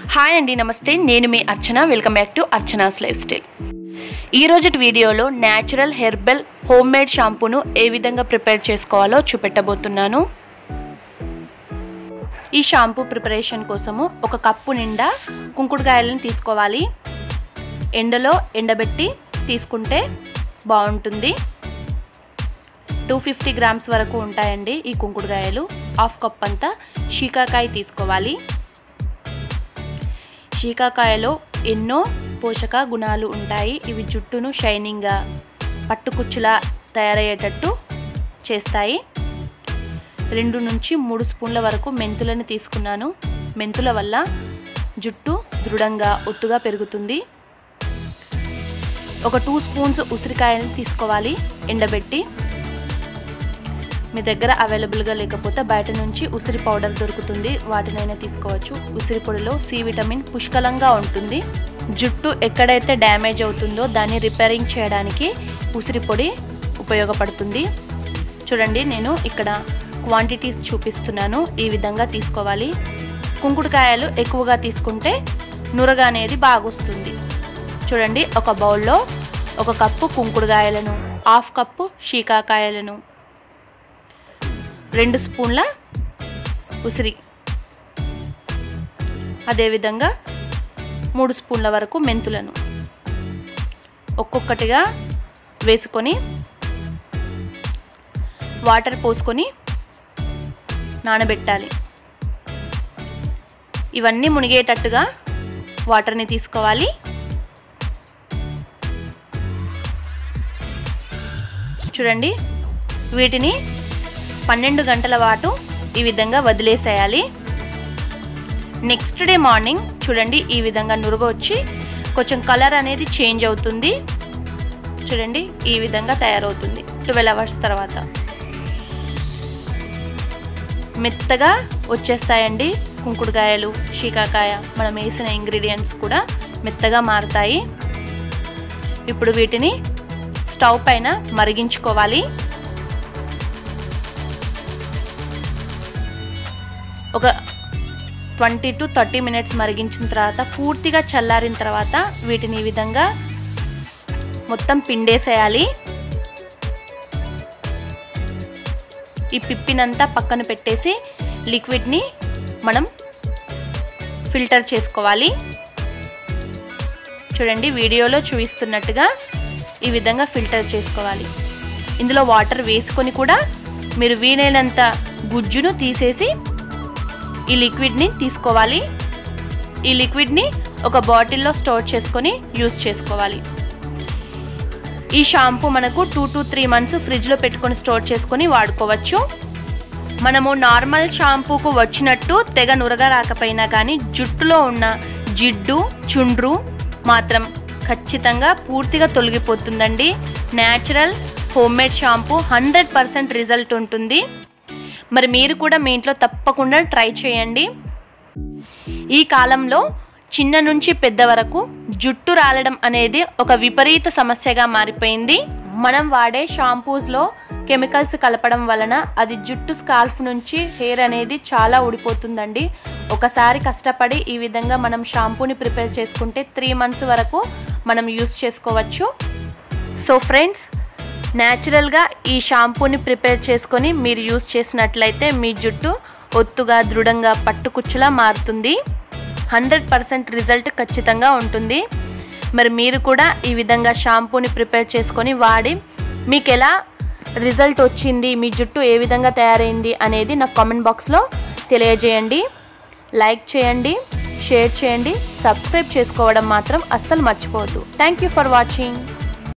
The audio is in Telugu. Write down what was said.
హాయ్ అండి నమస్తే నేను మీ Archana welcome back to Archana's life style ఈ రోజుటి వీడియోలో న్యాచురల్ హెర్బల్ హోమ్ మేడ్ షాంపూను ఏ విధంగా ప్రిపేర్ చేసుకోవాలో చూపెట్టబోతున్నాను ఈ షాంపూ ప్రిపరేషన్ కోసము ఒక కప్పు నిండా కుంకుడుకాయలను తీసుకోవాలి ఎండలో ఎండబెట్టి తీసుకుంటే బాగుంటుంది టూ ఫిఫ్టీ గ్రామ్స్ వరకు ఉంటాయండి ఈ కుంకుడుకాయలు హాఫ్ కప్ అంతా షీకాకాయ తీసుకోవాలి షీకాకాయలో ఎన్నో పోషక గుణాలు ఉంటాయి ఇవి జుట్టును షైనింగ్గా పట్టుకుచ్చులా తయారయ్యేటట్టు చేస్తాయి రెండు నుంచి మూడు స్పూన్ల వరకు మెంతులను తీసుకున్నాను మెంతుల వల్ల జుట్టు దృఢంగా ఒత్తుగా పెరుగుతుంది ఒక టూ స్పూన్స్ ఉసిరికాయలను తీసుకోవాలి ఎండబెట్టి మీ దగ్గర అవైలబుల్గా లేకపోతే బయట నుంచి ఉసిరి పౌడర్ దొరుకుతుంది వాటినైనా తీసుకోవచ్చు ఉసిరి పొడిలో సి విటమిన్ పుష్కలంగా ఉంటుంది జుట్టు ఎక్కడైతే డ్యామేజ్ అవుతుందో దాన్ని రిపేరింగ్ చేయడానికి ఉసిరి పొడి ఉపయోగపడుతుంది చూడండి నేను ఇక్కడ క్వాంటిటీస్ చూపిస్తున్నాను ఈ విధంగా తీసుకోవాలి కుంకుడుకాయలు ఎక్కువగా తీసుకుంటే నురగ అనేది బాగొస్తుంది చూడండి ఒక బౌల్లో ఒక కప్పు కుంకుడుకాయలను హాఫ్ కప్పు షీకాకాయలను రెండు స్పూన్ల ఉసిరి అదేవిధంగా మూడు స్పూన్ల వరకు మెంతులను ఒక్కొక్కటిగా వేసుకొని వాటర్ పోసుకొని నానబెట్టాలి ఇవన్నీ మునిగేటట్టుగా వాటర్ని తీసుకోవాలి చూడండి వీటిని పన్నెండు గంటల పాటు ఈ విధంగా వదిలేసేయాలి నెక్స్ట్ డే మార్నింగ్ చూడండి ఈ విధంగా నురుగు వచ్చి కొంచెం కలర్ అనేది చేంజ్ అవుతుంది చూడండి ఈ విధంగా తయారవుతుంది ట్వెల్వ్ అవర్స్ తర్వాత మెత్తగా వచ్చేస్తాయండి కుంకుడుకాయలు షీకాకాయ మనం వేసిన ఇంగ్రీడియంట్స్ కూడా మెత్తగా మారుతాయి ఇప్పుడు వీటిని స్టవ్ పైన మరిగించుకోవాలి ఒక ట్వంటీ టు థర్టీ మినిట్స్ మరిగించిన తర్వాత పూర్తిగా చల్లారిన తర్వాత వీటిని ఈ విధంగా మొత్తం పిండేసేయాలి ఈ పిప్పినంతా పక్కన పెట్టేసి లిక్విడ్ని మనం ఫిల్టర్ చేసుకోవాలి చూడండి వీడియోలో చూపిస్తున్నట్టుగా ఈ విధంగా ఫిల్టర్ చేసుకోవాలి ఇందులో వాటర్ వేసుకొని కూడా మీరు వీలైనంత గుజ్జును తీసేసి ఈ లిక్విడ్ని తీసుకోవాలి ఈ లిక్విడ్ని ఒక బాటిల్లో స్టోర్ చేసుకొని యూస్ చేసుకోవాలి ఈ షాంపూ మనకు టూ టు త్రీ మంత్స్ ఫ్రిడ్జ్లో పెట్టుకొని స్టోర్ చేసుకొని వాడుకోవచ్చు మనము నార్మల్ షాంపూకు వచ్చినట్టు తెగ నురగ రాకపోయినా కానీ జుట్టులో ఉన్న జిడ్డు చుండ్రు మాత్రం ఖచ్చితంగా పూర్తిగా తొలగిపోతుందండి natural home made shampoo hundred percent result ఉంటుంది మరి మీరు కూడా మీ ఇంట్లో తప్పకుండా ట్రై చేయండి ఈ కాలంలో చిన్న నుంచి పెద్ద వరకు జుట్టు రాలడం అనేది ఒక విపరీత సమస్యగా మారిపోయింది మనం వాడే షాంపూస్లో కెమికల్స్ కలపడం వలన అది జుట్టు స్కాల్ఫ్ నుంచి హెయిర్ అనేది చాలా ఊడిపోతుందండి ఒకసారి కష్టపడి ఈ విధంగా మనం షాంపూని ప్రిపేర్ చేసుకుంటే త్రీ మంత్స్ వరకు మనం యూస్ చేసుకోవచ్చు సో ఫ్రెండ్స్ న్యాచురల్గా ఈ షాంపూని ప్రిపేర్ చేసుకొని మీరు యూస్ చేసినట్లయితే మీ జుట్టు ఒత్తుగా దృఢంగా పట్టుకుచ్చులా మారుతుంది హండ్రెడ్ పర్సెంట్ రిజల్ట్ ఖచ్చితంగా ఉంటుంది మరి మీరు కూడా ఈ విధంగా షాంపూని ప్రిపేర్ చేసుకొని వాడి మీకు ఎలా రిజల్ట్ వచ్చింది మీ జుట్టు ఏ విధంగా తయారైంది అనేది నాకు కామెంట్ బాక్స్లో తెలియజేయండి లైక్ చేయండి షేర్ చేయండి సబ్స్క్రైబ్ చేసుకోవడం మాత్రం అస్సలు మర్చిపోవద్దు థ్యాంక్ యూ ఫర్ వాచింగ్